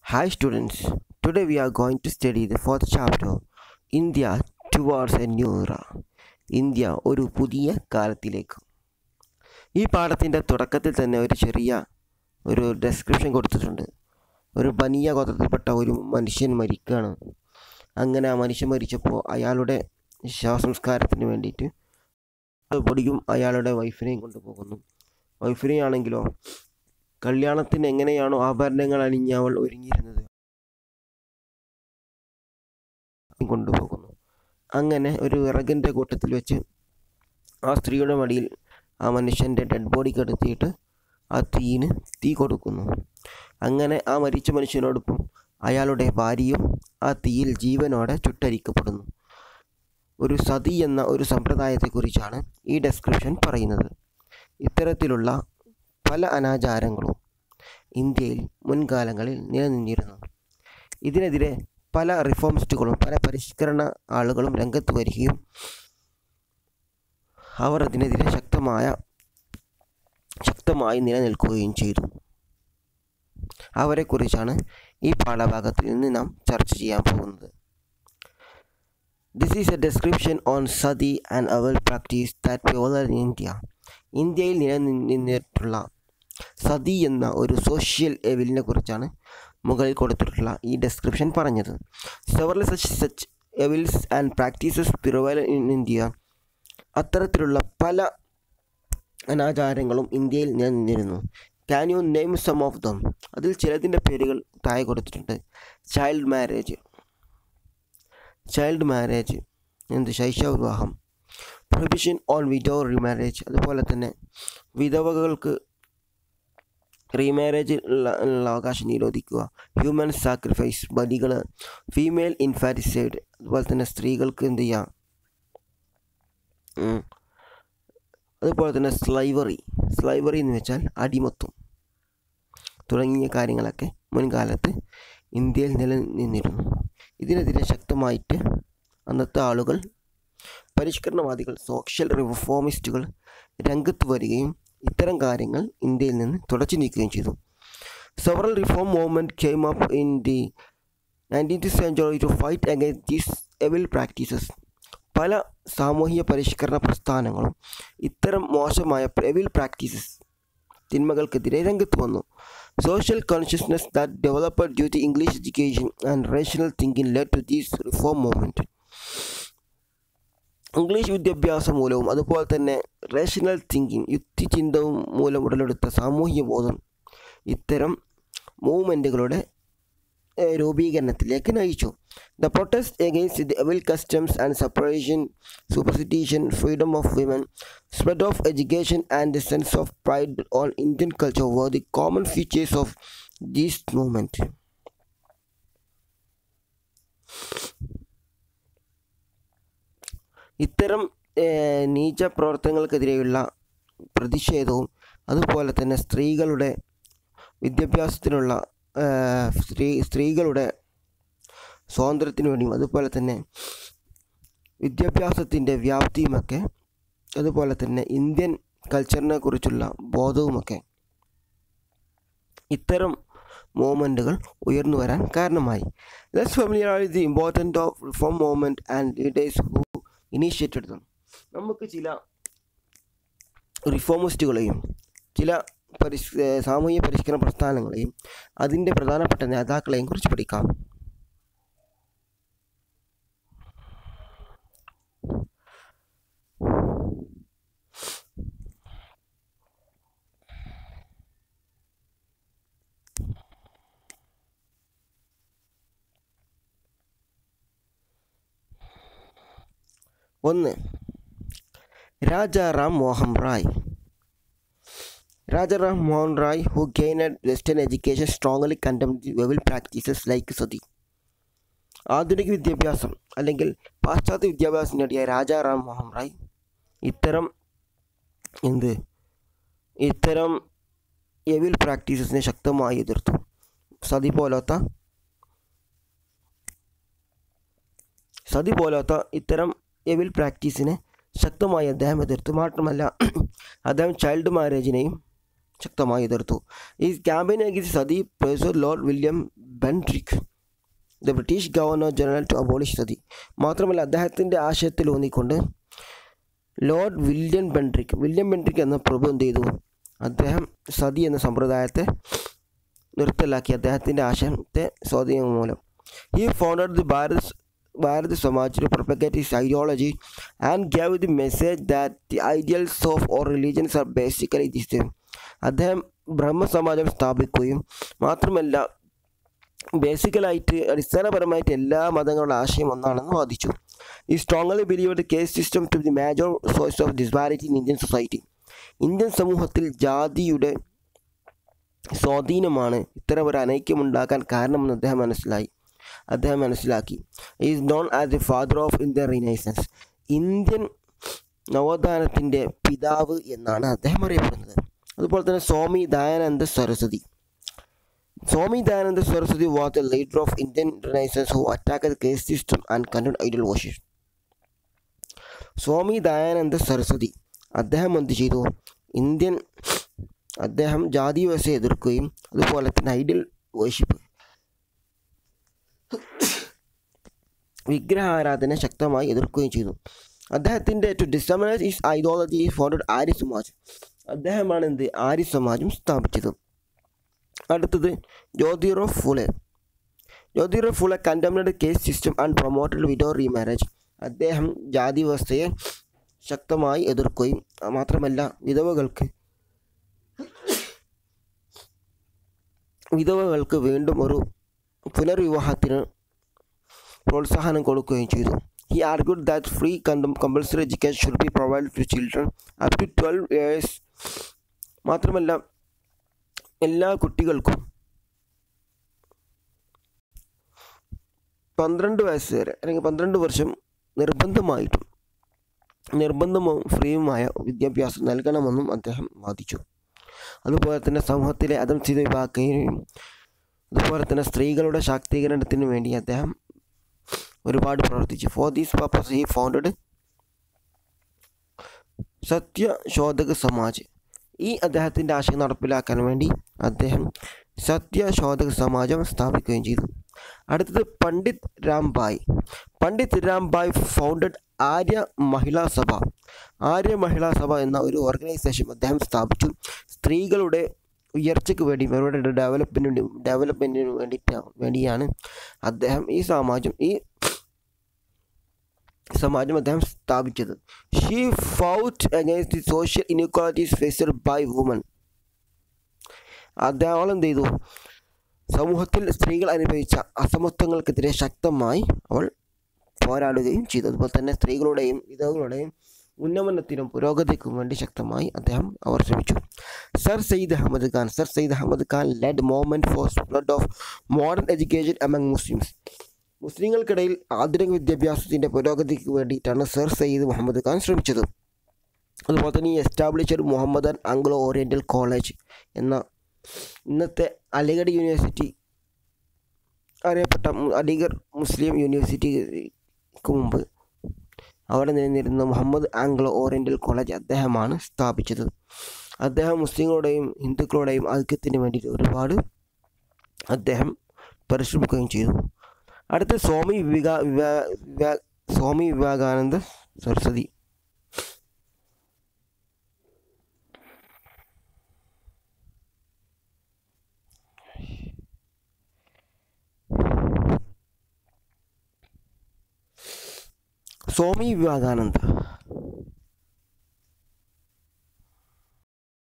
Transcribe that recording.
Hi students, today we are going to study the fourth chapter India towards a new era. India ഒരു പുതിയ കാലത്തിലേക്ക് ഈ പാഠത്തിൻ്റെ തുടക്കത്തിൽ തന്നെ ഒരു ചെറിയ ഒരു ഡെസ്ക്രിപ്ഷൻ കൊടുത്തിട്ടുണ്ട് ഒരു ബനിയ ഗോത്രത്തിൽപ്പെട്ട ഒരു മനുഷ്യൻ മരിക്കുകയാണ് അങ്ങനെ ആ മനുഷ്യൻ മരിച്ചപ്പോൾ അയാളുടെ ശവസംസ്കാരത്തിന് വേണ്ടിയിട്ട് പൊടിയും അയാളുടെ വൈഫിനെയും കൊണ്ടുപോകുന്നു വൈഫിനെയാണെങ്കിലോ കല്യാണത്തിന് എങ്ങനെയാണോ ആഭരണങ്ങൾ അണിഞ്ഞ് അവൾ ഒരുങ്ങിയിരുന്നത് കൊണ്ടുപോകുന്നു അങ്ങനെ ഒരു വിറകിൻ്റെ കൂട്ടത്തിൽ വെച്ച് ആ സ്ത്രീയുടെ മടിയിൽ ആ മനുഷ്യൻ്റെ ഡെഡ് ബോഡി കടത്തിയിട്ട് ആ തീയിന് തീ കൊടുക്കുന്നു അങ്ങനെ ആ മരിച്ച മനുഷ്യനോടൊപ്പം അയാളുടെ ഭാര്യയും ആ തീയിൽ ജീവനോടെ ചുട്ടരിക്കപ്പെടുന്നു ഒരു സതി എന്ന ഒരു സമ്പ്രദായത്തെക്കുറിച്ചാണ് ഈ ഡെസ്ക്രിപ്ഷൻ പറയുന്നത് ഇത്തരത്തിലുള്ള പല അനാചാരങ്ങളും ഇന്ത്യയിൽ മുൻകാലങ്ങളിൽ നിലനിന്നിരുന്നു ഇതിനെതിരെ പല റിഫോമിസ്റ്റുകളും പല പരിഷ്കരണ ആളുകളും രംഗത്ത് വരികയും അവർ അതിനെതിരെ ശക്തമായ ശക്തമായി നിലനിൽക്കുകയും ചെയ്തു അവരെക്കുറിച്ചാണ് ഈ പാഠഭാഗത്തിൽ നിന്ന് നാം ചർച്ച ചെയ്യാൻ പോകുന്നത് this is a description on sati and our practice that popular in India ഇന്ത്യയിൽ നിലനിന്നിട്ടുള്ള സതി എന്ന ഒരു സോഷ്യൽ എവിലിനെ കുറിച്ചാണ് മുകളിൽ കൊടുത്തിട്ടുള്ള ഈ ഡെസ്ക്രിപ്ഷൻ പറഞ്ഞത് several such such evils and practices prevail in India അത്തരത്തിലുള്ള പല അനാചാരങ്ങളും ഇന്ത്യയിൽ നിലനിന്നിരുന്നു can you name some of them അതിൽ ചിലതിൻ്റെ പേരുകൾ താഴെ കൊടുത്തിട്ടുണ്ട് ചൈൽഡ് മാരേജ് ചൈൽഡ് മാരേജ് എന്ത് ശൈശവ വിവാഹം പ്രൊഹിബിഷൻ ഓൺ വിഡോ റീമാരേജ് അതുപോലെ തന്നെ വിധവകൾക്ക് റീമാരേജ് ഉള്ള ഉള്ള അവകാശം നിരോധിക്കുക ഹ്യൂമൻ സാക്രിഫൈസ് ബലികൾ ഫീമെയിൽ ഇൻഫാറ്റിസൈഡ് അതുപോലെ തന്നെ സ്ത്രീകൾക്ക് എന്ത് ചെയ്യാം അതുപോലെ തന്നെ സ്ലൈവറി സ്ലൈവറി എന്ന് വെച്ചാൽ അടിമത്വം തുടങ്ങിയ കാര്യങ്ങളൊക്കെ മുൻകാലത്ത് ഇന്ത്യയിൽ നിലനിന്നിരുന്നു ഇതിനെതിരെ ശക്തമായിട്ട് അന്നത്തെ ആളുകൾ പരിഷ്കരണവാദികൾ സോഷ്യൽ റിഫോമിസ്റ്റുകൾ രംഗത്ത് വരികയും ഇത്തരം കാര്യങ്ങൾ ഇന്ത്യയിൽ നിന്ന് തുടച്ചു നീക്കുകയും ചെയ്തു several reform movement came up in the nineteenth century to fight against these evil practices പല സാമൂഹിക പരിഷ്കരണ പ്രസ്ഥാനങ്ങളും ഇത്തരം മോശമായ എവിൽ പ്രാക്ടീസസ് തിന്മകൾക്കെതിരെ രംഗത്ത് വന്നു social consciousness that developed due to English education and rational thinking led to these reform movement English വിദ്യാഭ്യാസം മൂലവും അതുപോലെ തന്നെ റേഷണൽ തിങ്കിങ് യുക്തിചിന്തവും മൂലം ഉടലെടുത്ത സാമൂഹ്യ ബോധം ഇത്തരം മൂവ്മെൻറ്റുകളുടെ രൂപീകരണത്തിലേക്ക് നയിച്ചു the protest against the evil customs and separation superstition freedom of women spread of education and sense of pride on Indian culture were the common features of these movement ഇത്തരം നീച പ്രവർത്തനങ്ങൾക്കെതിരെയുള്ള പ്രതിഷേധവും അതുപോലെ തന്നെ സ്ത്രീകളുടെ വിദ്യാഭ്യാസത്തിനുള്ള സ്ത്രീ സ്ത്രീകളുടെ സ്വാതന്ത്ര്യത്തിന് വേണ്ടിയും അതുപോലെ തന്നെ വിദ്യാഭ്യാസത്തിൻ്റെ വ്യാപ്തിയുമൊക്കെ അതുപോലെ തന്നെ ഇന്ത്യൻ കൾച്ചറിനെ കുറിച്ചുള്ള ബോധവുമൊക്കെ ഇത്തരം മൂവ്മെൻറ്റുകൾ ഉയർന്നു വരാൻ കാരണമായി let's familiar the important of reform movement and leaders who initiated them നമുക്ക് ചില റിഫോമിസ്റ്റുകളെയും ചില പരിഷ് സാമൂഹ്യ പരിഷ്കരണ പ്രസ്ഥാനങ്ങളെയും അതിൻ്റെ പ്രധാനപ്പെട്ട നേതാക്കളെയും കുറിച്ച് പഠിക്കാം ഒന്ന് Rajaram Mohan Roy Rajaram Mohan Roy who gained western education strongly condemn evil practices like sati ആധുനിക വിദ്യാഭ്യാസം അല്ലെങ്കിൽ പാശ്ചാത്യ വിദ്യാഭ്യാസം നേടിയ രാജാറാം മോഹൻ റായ് ഇത്തരം എന്ത് ഇത്തരം എവിൽ പ്രാക്ടീസസിനെ ശക്തമായി എതിർത്തു സതി പോലത്തെ സതി പോലത്തെ ഇത്തരം എവിൽ പ്രാക്ടീസിനെ ശക്തമായി അദ്ദേഹം എതിർത്തു മാത്രമല്ല അദ്ദേഹം ചൈൽഡ് മാരേജിനെയും ശക്തമായി എതിർത്തു ഈ campaign against sati professor lord William Bentinck the British governor general to abolish sati മാത്രമല്ല അദ്ദേഹത്തിൻ്റെ ആശയത്തിൽ ഊന്നിക്കൊണ്ട് lord William Bentinck William Bentinck എന്ന പ്രഭു എന്ത് ചെയ്തു അദ്ദേഹം സതി എന്ന സമ്പ്രദായത്തെ നിർത്തലാക്കി അദ്ദേഹത്തിൻ്റെ ആശയത്തെ സ്വാധീനം മൂലം ഈ founded the Bharat Bharat Samaj to propagate his ideology and gave the message that the ideals of or religions are basically the same അദ്ദേഹം ബ്രഹ്മസമാജം സ്ഥാപിക്കുകയും മാത്രമല്ല ബേസിക്കലായിട്ട് അടിസ്ഥാനപരമായിട്ട് എല്ലാ മതങ്ങളുടെ ആശയം ഒന്നാണെന്ന് വാദിച്ചു ഈ strongly believe the caste system to the major source of disparity in Indian society Indian സമൂഹത്തിൽ ജാതിയുടെ സ്വാധീനമാണ് ഇത്തരം ഒരു അനൈക്യമുണ്ടാക്കാൻ കാരണമെന്ന് അദ്ദേഹം മനസ്സിലായി അദ്ദേഹം മനസ്സിലാക്കി is known as the father of Indian renaissance Indian നവോത്ഥാനത്തിൻ്റെ പിതാവ് എന്നാണ് അദ്ദേഹം അറിയപ്പെടുന്നത് അതുപോലെ തന്നെ Swami Dayananda Saraswati Swami Dayananda Saraswati was the leader of Indian renaissance who attack the caste system and condemned idol worship Swami Dayananda Saraswati അദ്ദേഹം എന്ത് ചെയ്തു ഇന്ത്യൻ അദ്ദേഹം ജാതി വ്യവസ്ഥയെ എതിർക്കുകയും അതുപോലെ തന്നെ ഐഡിയൽ വേർഷിപ്പ് വിഗ്രഹാരാധന ശക്തമായി എതിർക്കുകയും ചെയ്തു അദ്ദേഹത്തിൻ്റെ to disseminate is ideology founded Arya Samaj അദ്ദേഹമാണ് എന്ത് ആര്യ സമാജം സ്ഥാപിച്ചത് അടുത്തത് Jyotirao Phule Jyotirao Phule condemned caste system and promoted widow remarriage അദ്ദേഹം ജാതി വ്യവസ്ഥയെ ശക്തമായി എതിർക്കുകയും മാത്രമല്ല വിധവകൾക്ക് വിധവകൾക്ക് വീണ്ടും ഒരു പുനർവിവാഹത്തിന് പ്രോത്സാഹനം കൊടുക്കുകയും ചെയ്തു ഹി ആർഗ്യൂഡ് ദാറ്റ് ഫ്രീ കണ്ടം compulsory education should be provide to children up to twelve years മാത്രമല്ല എല്ലാ കുട്ടികൾക്കും പന്ത്രണ്ട് വയസ്സ് വരെ അല്ലെങ്കിൽ പന്ത്രണ്ട് വർഷം നിർബന്ധമായിട്ടും നിർബന്ധവും ഫ്രീയുമായ വിദ്യാഭ്യാസം നൽകണമെന്നും അദ്ദേഹം വാദിച്ചു അതുപോലെ തന്നെ സമൂഹത്തിലെ അധംസ്ഥിത വിഭാഗത്തെയും അതുപോലെ തന്നെ സ്ത്രീകളുടെ ശാക്തീകരണത്തിന് വേണ്ടി അദ്ദേഹം ഒരുപാട് പ്രവർത്തിച്ചു for these purpose he founded Satyashodhak Samaj ഈ അദ്ദേഹത്തിൻ്റെ ആശയം നടപ്പിലാക്കാൻ വേണ്ടി അദ്ദേഹം സത്യശോധക സമാജം സ്ഥാപിക്കുകയും ചെയ്തു അടുത്തത് പണ്ഡിറ്റ് രാംബായ് പണ്ഡിറ്റ് രാംബായ് ഫൗണ്ടഡ് ആര്യ മഹിളാ സഭ ആര്യ മഹിളാ സഭ എന്ന ഒരു ഓർഗനൈസേഷൻ അദ്ദേഹം സ്ഥാപിച്ചു സ്ത്രീകളുടെ ഉയർച്ചയ്ക്ക് വേണ്ടി അവരുടെ ഡെവലപ്മെൻറ്റിന് ഡെവലപ്മെൻറ്റിന് വേണ്ടിയിട്ട് വേണ്ടിയാണ് അദ്ദേഹം ഈ സമാജം ഈ സമാജം അദ്ദേഹം സ്ഥാപിച്ചത് she fought against the social inequalities faced by women അദ്ദേഹം എന്ത് ചെയ്തു സമൂഹത്തിൽ സ്ത്രീകൾ അനുഭവിച്ച അസമത്വങ്ങൾക്കെതിരെ ശക്തമായി അവൾ പോരാടുകയും ചെയ്തു അതുപോലെ തന്നെ സ്ത്രീകളുടെയും വിധവകളുടെയും ഉന്നമനത്തിനും പുരോഗതിക്കും വേണ്ടി ശക്തമായി അദ്ദേഹം അവർ ശ്രമിച്ചു sir Syed Ahmed Khan sir Syed Ahmed Khan led movement for spread of modern education among Muslims മുസ്ലിങ്ങൾക്കിടയിൽ ആധുനിക വിദ്യാഭ്യാസത്തിൻ്റെ പുരോഗതിക്ക് വേണ്ടിയിട്ടാണ് സർ സയ്യിദ് മുഹമ്മദ് ഖാൻ ശ്രമിച്ചത് അതുപോലെ തന്നെ ഈ established Mohammedan Anglo Oriental college എന്ന ഇന്നത്തെ അലിഗഡ് യൂണിവേഴ്സിറ്റി അറിയപ്പെട്ട അലിഗഡ് മുസ്ലിം യൂണിവേഴ്സിറ്റിക്ക് മുമ്പ് അവിടെ നിന്നിരുന്ന മുഹമ്മദ് ആംഗ്ലോ ഓറിയൻ്റൽ കോളേജ് അദ്ദേഹമാണ് സ്ഥാപിച്ചത് അദ്ദേഹം മുസ്ലിങ്ങളുടെയും ഹിന്ദുക്കളുടെയും ഐക്യത്തിന് വേണ്ടി ഒരുപാട് അദ്ദേഹം പരിശ്രമിക്കുകയും ചെയ്തു അടുത്ത സ്വാമി വിവേക വിവാ വിവാ സ്വാമി വിവേകാനന്ദ സരസ്വതി സ്വാമി വിവേകാനന്ദ